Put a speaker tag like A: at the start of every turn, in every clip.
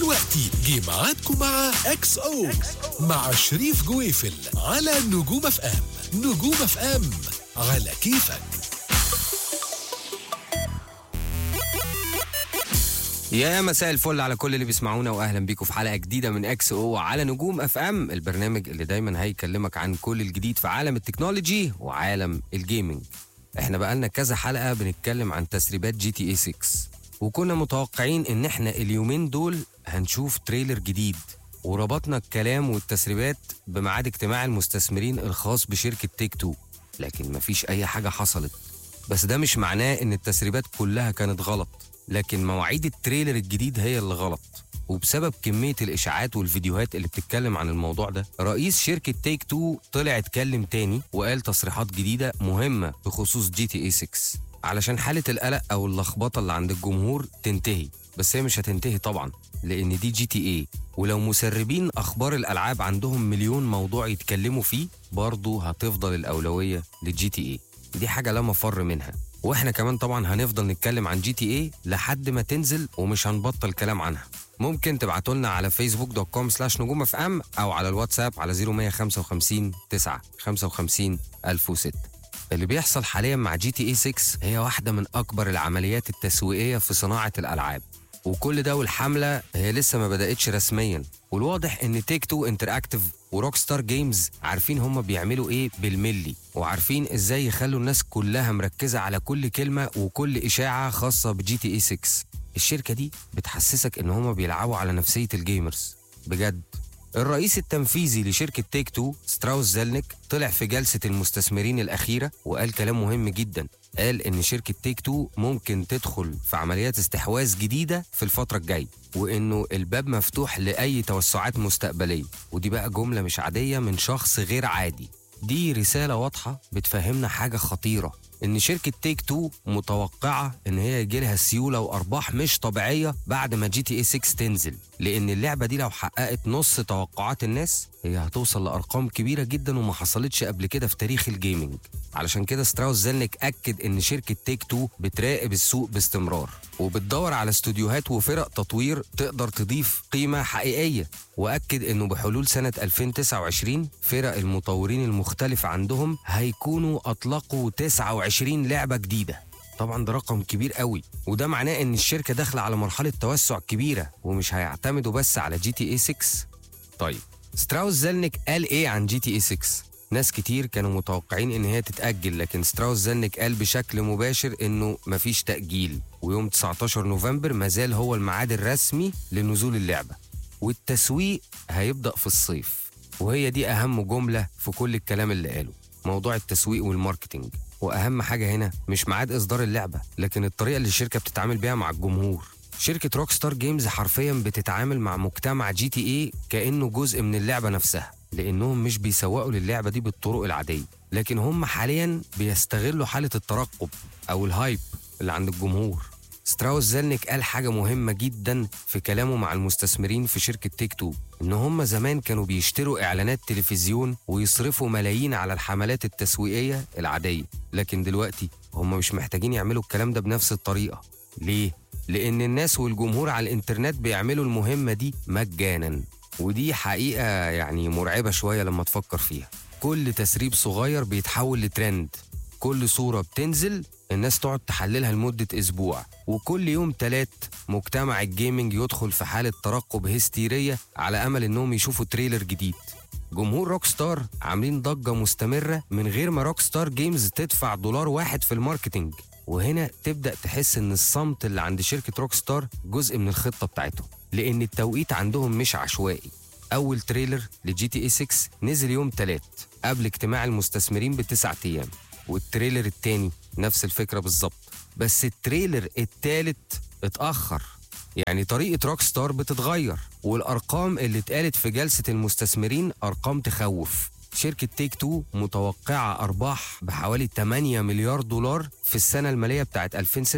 A: دلوقتي جه ميعادكم مع اكس او مع شريف جويفل على نجوم اف ام نجوم اف ام على كيفك
B: يا مساء الفل على كل اللي بيسمعونا واهلا بيكم في حلقه جديده من اكس او على نجوم اف ام البرنامج اللي دايما هيكلمك عن كل الجديد في عالم التكنولوجي وعالم الجيمنج احنا بقالنا كذا حلقه بنتكلم عن تسريبات جي تي اي 6 وكنا متوقعين ان احنا اليومين دول هنشوف تريلر جديد وربطنا الكلام والتسريبات بميعاد اجتماع المستثمرين الخاص بشركه تيك تو لكن مفيش اي حاجه حصلت بس ده مش معناه ان التسريبات كلها كانت غلط لكن مواعيد التريلر الجديد هي اللي غلط وبسبب كمية الإشاعات والفيديوهات اللي بتتكلم عن الموضوع ده رئيس شركة تيك تو طلع اتكلم تاني وقال تصريحات جديدة مهمة بخصوص جي تي اي 6 علشان حالة القلق أو اللخبطة اللي عند الجمهور تنتهي بس هي مش هتنتهي طبعا لأن دي جي تي اي ولو مسربين أخبار الألعاب عندهم مليون موضوع يتكلموا فيه برضه هتفضل الأولوية للجي تي اي دي حاجة لا مفر منها واحنا كمان طبعا هنفضل نتكلم عن جي تي اي لحد ما تنزل ومش هنبطل كلام عنها ممكن تبعتوا لنا على فيسبوك دوت كوم سلاش نجوم اف ام او على الواتساب على 0155 9 55 1006 اللي بيحصل حاليا مع جي تي اي 6 هي واحدة من أكبر العمليات التسويقية في صناعة الألعاب وكل ده والحملة هي لسه ما بدأتش رسميا والواضح ان تيك تو انتراكتيف وروك ستار جيمز عارفين هم بيعملوا ايه بالملي وعارفين ازاي يخلوا الناس كلها مركزة على كل كلمة وكل إشاعة خاصة بجي تي اي 6 الشركة دي بتحسسك ان هم بيلعبوا على نفسية الجيمرز بجد الرئيس التنفيذي لشركة تيك تو ستراوس زيلنيك طلع في جلسة المستثمرين الأخيرة وقال كلام مهم جدا قال إن شركة تيك تو ممكن تدخل في عمليات استحواذ جديدة في الفترة الجاية وإنه الباب مفتوح لأي توسعات مستقبلية ودي بقى جملة مش عادية من شخص غير عادي دي رسالة واضحة بتفهمنا حاجة خطيرة إن شركة تيك تو متوقعة إن هي يجيلها سيولة وأرباح مش طبيعية بعد ما جي تي اي 6 تنزل لأن اللعبة دي لو حققت نص توقعات الناس هي هتوصل لأرقام كبيرة جدا وما حصلتش قبل كده في تاريخ الجيمنج علشان كده ستراوس زيلنيك أكد إن شركة تيك تو بتراقب السوق باستمرار وبتدور على استوديوهات وفرق تطوير تقدر تضيف قيمة حقيقية وأكد إنه بحلول سنة 2029 فرق المطورين المختلفة عندهم هيكونوا أطلقوا 29 لعبة جديدة طبعا ده رقم كبير قوي وده معناه ان الشركه داخله على مرحله توسع كبيره ومش هيعتمدوا بس على جي تي اي 6 طيب ستراوس زلنك قال ايه عن جي تي اي 6 ناس كتير كانوا متوقعين ان هي تتاجل لكن ستراوس زلنك قال بشكل مباشر انه مفيش تاجيل ويوم 19 نوفمبر مازال هو الميعاد الرسمي لنزول اللعبه والتسويق هيبدا في الصيف وهي دي اهم جمله في كل الكلام اللي قاله موضوع التسويق والماركتينج واهم حاجه هنا مش ميعاد اصدار اللعبه لكن الطريقه اللي الشركه بتتعامل بيها مع الجمهور شركه روك ستار جيمز حرفيا بتتعامل مع مجتمع جي تي اي كانه جزء من اللعبه نفسها لانهم مش بيسوقوا للعبه دي بالطرق العاديه لكن هم حاليا بيستغلوا حاله الترقب او الهايب اللي عند الجمهور ستراوس زلنك قال حاجة مهمة جدا في كلامه مع المستثمرين في شركة تيك تو إن هم زمان كانوا بيشتروا إعلانات تلفزيون ويصرفوا ملايين على الحملات التسويقية العادية لكن دلوقتي هم مش محتاجين يعملوا الكلام ده بنفس الطريقة ليه؟ لأن الناس والجمهور على الإنترنت بيعملوا المهمة دي مجانا ودي حقيقة يعني مرعبة شوية لما تفكر فيها كل تسريب صغير بيتحول لترند كل صورة بتنزل الناس تقعد تحللها لمدة أسبوع وكل يوم تلات مجتمع الجيمنج يدخل في حالة ترقب هستيرية على أمل إنهم يشوفوا تريلر جديد جمهور روك ستار عاملين ضجة مستمرة من غير ما روك ستار جيمز تدفع دولار واحد في الماركتينج وهنا تبدأ تحس إن الصمت اللي عند شركة روك ستار جزء من الخطة بتاعتهم لأن التوقيت عندهم مش عشوائي أول تريلر لجي تي اي 6 نزل يوم تلات قبل اجتماع المستثمرين بتسعة أيام والتريلر التاني نفس الفكرة بالظبط بس التريلر التالت اتأخر يعني طريقة روك ستار بتتغير والأرقام اللي اتقالت في جلسة المستثمرين أرقام تخوف شركة تيك تو متوقعة أرباح بحوالي 8 مليار دولار في السنة المالية بتاعت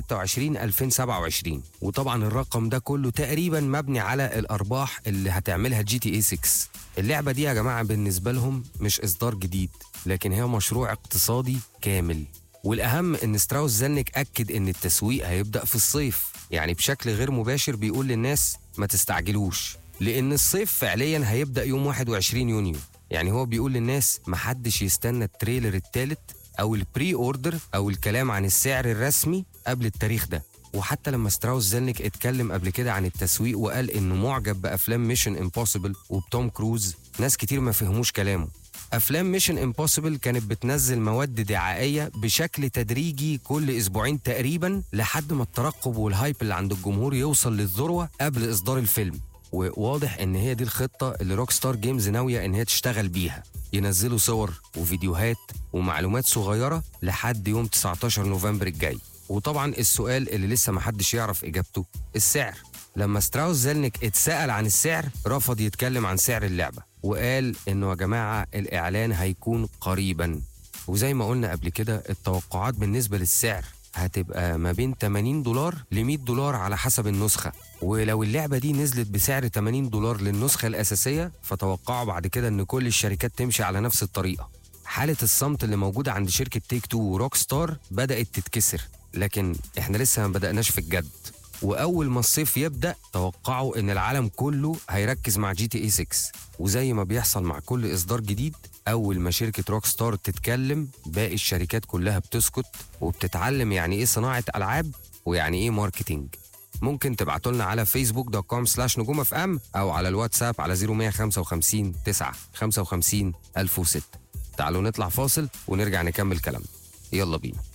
B: 2026-2027 وطبعا الرقم ده كله تقريبا مبني على الأرباح اللي هتعملها جي تي اي 6 اللعبة دي يا جماعة بالنسبة لهم مش إصدار جديد لكن هي مشروع اقتصادي كامل والاهم ان ستراوس زنك اكد ان التسويق هيبدا في الصيف يعني بشكل غير مباشر بيقول للناس ما تستعجلوش لان الصيف فعليا هيبدا يوم 21 يونيو يعني هو بيقول للناس محدش يستنى التريلر الثالث او البري اوردر او الكلام عن السعر الرسمي قبل التاريخ ده وحتى لما ستراوس زلنك اتكلم قبل كده عن التسويق وقال انه معجب بافلام ميشن امبوسيبل وبتوم كروز ناس كتير ما فهموش كلامه افلام ميشن امبوسيبل كانت بتنزل مواد دعائيه بشكل تدريجي كل اسبوعين تقريبا لحد ما الترقب والهايب اللي عند الجمهور يوصل للذروه قبل اصدار الفيلم وواضح ان هي دي الخطه اللي روك ستار جيمز ناويه ان هي تشتغل بيها ينزلوا صور وفيديوهات ومعلومات صغيره لحد يوم 19 نوفمبر الجاي وطبعا السؤال اللي لسه محدش يعرف اجابته السعر لما ستراوس زلنك اتسأل عن السعر رفض يتكلم عن سعر اللعبة وقال انه يا جماعة الاعلان هيكون قريبا وزي ما قلنا قبل كده التوقعات بالنسبة للسعر هتبقى ما بين 80 دولار ل 100 دولار على حسب النسخة ولو اللعبة دي نزلت بسعر 80 دولار للنسخة الأساسية فتوقعوا بعد كده إن كل الشركات تمشي على نفس الطريقة حالة الصمت اللي موجودة عند شركة تيك تو وروك ستار بدأت تتكسر لكن احنا لسه ما بدأناش في الجد واول ما الصيف يبدا توقعوا ان العالم كله هيركز مع جي تي اي 6 وزي ما بيحصل مع كل اصدار جديد اول ما شركه روك ستار تتكلم باقي الشركات كلها بتسكت وبتتعلم يعني ايه صناعه العاب ويعني ايه ماركتينج ممكن تبعتوا لنا على فيسبوك دوت كوم سلاش نجوم اف ام او على الواتساب على 0155 9 55 1006 تعالوا نطلع فاصل ونرجع نكمل كلامنا يلا بينا